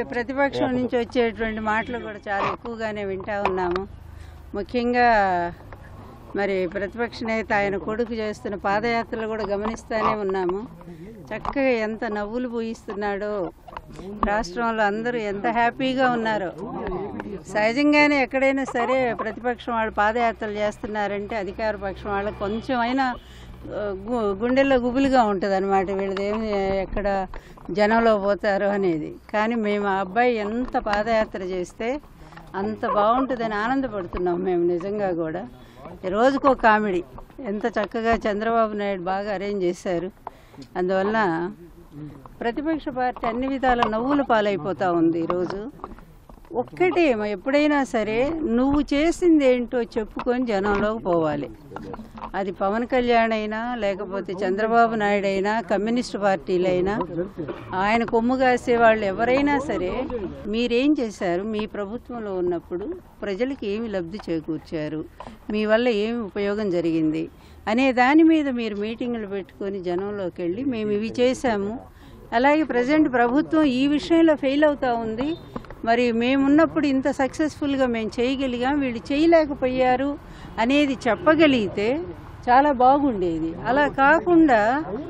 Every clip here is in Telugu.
ప్రతిపక్షం నుంచి వచ్చేటువంటి మాటలు కూడా చాలా ఎక్కువగానే వింటా ఉన్నాము ముఖ్యంగా మరి ప్రతిపక్ష నేత ఆయన కొడుకు చేస్తున్న పాదయాత్రలు కూడా గమనిస్తూనే ఉన్నాము చక్కగా ఎంత నవ్వులు పూయిస్తున్నాడో రాష్ట్రంలో అందరూ ఎంత హ్యాపీగా ఉన్నారో సహజంగానే ఎక్కడైనా సరే ప్రతిపక్షం వాళ్ళు పాదయాత్రలు చేస్తున్నారంటే అధికార పక్షం వాళ్ళకి కొంచెమైనా ఆ, గు- గుండెల్లో గుబులుగా ఉంటుంది అనమాట వీళ్ళదేమి ఎక్కడ జనంలో పోతారు అనేది కానీ మేము ఆ అబ్బాయి ఎంత పాదయాత్ర చేస్తే అంత బాగుంటుందని ఆనందపడుతున్నాం మేము నిజంగా కూడా రోజుకో కామెడీ ఎంత చక్కగా చంద్రబాబు నాయుడు బాగా అరేంజ్ చేశారు అందువల్ల ప్రతిపక్ష పార్టీ అన్ని విధాల నవ్వుల పాలైపోతూ ఉంది ఈరోజు ఒక్కటే మ- ఎప్పుడైనా సరే నువ్వు చేసింది ఏంటో చెప్పుకొని జనంలోకి పోవాలి అది పవన్ కళ్యాణ్ అయినా లేకపోతే చంద్రబాబు నాయుడు అయినా కమ్యూనిస్ట్ పార్టీలైనా ఆయన కొమ్ము కాసే వాళ్ళు ఎవరైనా సరే మీరేం చేశారు మీ ప్రభుత్వంలో ఉన్నప్పుడు ప్రజలకు ఏమి లబ్ధి చేకూర్చారు మీ వల్ల ఏమి ఉపయోగం జరిగింది అనే దాని మీద మీరు మీటింగులు పెట్టుకొని జనంలోకి వెళ్ళి మేము ఇవి చేశాము అలాగే ప్రజెంట్ ప్రభుత్వం ఈ విషయంలో ఫెయిల్ అవుతా ఉంది మరి మేమున్నప్పుడు ఇంత సక్సెస్ఫుల్గా మేము చేయగలిగాం వీళ్ళు చేయలేకపోయారు అనేది చెప్పగలిగితే చాలా బాగుండేది అలా కాకుండా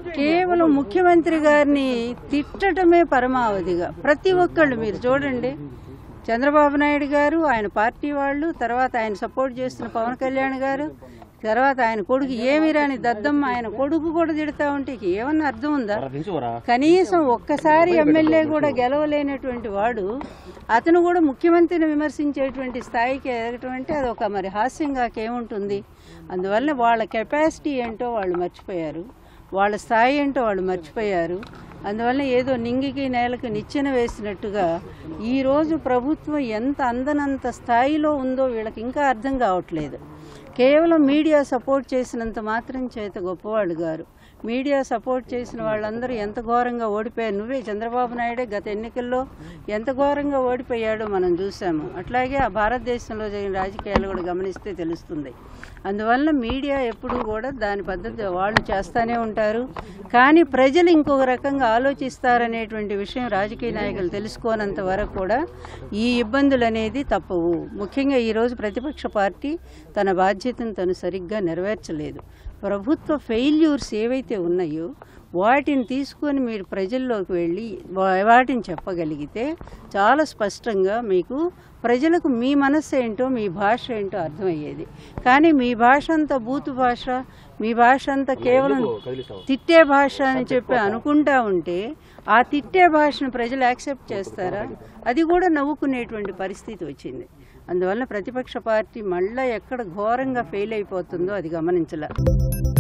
కేవలం ముఖ్యమంత్రి గారిని తిట్టడమే పరమావధిగా ప్రతి ఒక్కళ్ళు మీరు చూడండి చంద్రబాబు నాయుడు గారు ఆయన పార్టీ వాళ్ళు తర్వాత ఆయన సపోర్ట్ చేస్తున్న పవన్ కళ్యాణ్ గారు తర్వాత ఆయన కొడుకు ఏమి రాని దద్దమ్మ ఆయన కొడుకు కూడా తిడతా ఉంటే ఇక ఏమన్నా అర్థం ఉందా కనీసం ఒక్కసారి ఎమ్మెల్యే కూడా గెలవలేనటువంటి వాడు అతను కూడా ముఖ్యమంత్రిని విమర్శించేటువంటి స్థాయికి ఎదగటం అంటే అది ఒక మరి హాస్యంగా ఏముంటుంది అందువల్ల వాళ్ళ కెపాసిటీ ఏంటో వాళ్ళు మర్చిపోయారు వాళ్ళ స్థాయి ఏంటో వాళ్ళు మర్చిపోయారు అందువల్ల ఏదో నింగికి నేలకు నిచ్చెన వేసినట్టుగా ఈరోజు ప్రభుత్వం ఎంత అందనంత స్థాయిలో ఉందో వీళ్ళకి ఇంకా అర్థం కావట్లేదు కేవలం మీడియా సపోర్ట్ చేసినంత మాత్రం చేత గొప్పవాళ్ళు గారు మీడియా సపోర్ట్ చేసిన వాళ్ళందరూ ఎంత ఘోరంగా ఓడిపోయారు నువ్వే చంద్రబాబు నాయుడే గత ఎన్నికల్లో ఎంత ఘోరంగా ఓడిపోయాడో మనం చూసాము అట్లాగే ఆ భారతదేశంలో జరిగిన రాజకీయాలు కూడా గమనిస్తే తెలుస్తుంది అందువల్ల మీడియా ఎప్పుడూ కూడా దాని పద్ధతి వాళ్ళు చేస్తూనే ఉంటారు కానీ ప్రజలు ఇంకొక రకంగా ఆలోచిస్తారనేటువంటి విషయం రాజకీయ నాయకులు తెలుసుకోనంత వరకు కూడా ఈ ఇబ్బందులు అనేది తప్పవు ముఖ్యంగా ఈరోజు ప్రతిపక్ష పార్టీ తన బాధ్యతను తను సరిగ్గా నెరవేర్చలేదు ప్రభుత్వ ఫెయిల్యూర్స్ ఏవైతే ఉన్నాయో వాటిని తీసుకొని మీరు ప్రజల్లోకి వెళ్ళి వా- వాటిని చెప్పగలిగితే చాలా స్పష్టంగా మీకు ప్రజలకు మీ మనస్సు ఏంటో మీ భాష ఏంటో అర్థమయ్యేది కానీ మీ భాష అంతా బూతు భాష మీ భాష అంతా కేవలం తిట్టే భాష అని చెప్పి అనుకుంటా ఉంటే ఆ తిట్టే భాషను ప్రజలు యాక్సెప్ట్ చేస్తారా అది కూడా నవ్వుకునేటువంటి పరిస్థితి వచ్చింది అందువల్ల ప్రతిపక్ష పార్టీ మళ్ళీ ఎక్కడ ఘోరంగా ఫెయిల్ అయిపోతుందో అది గమనించాల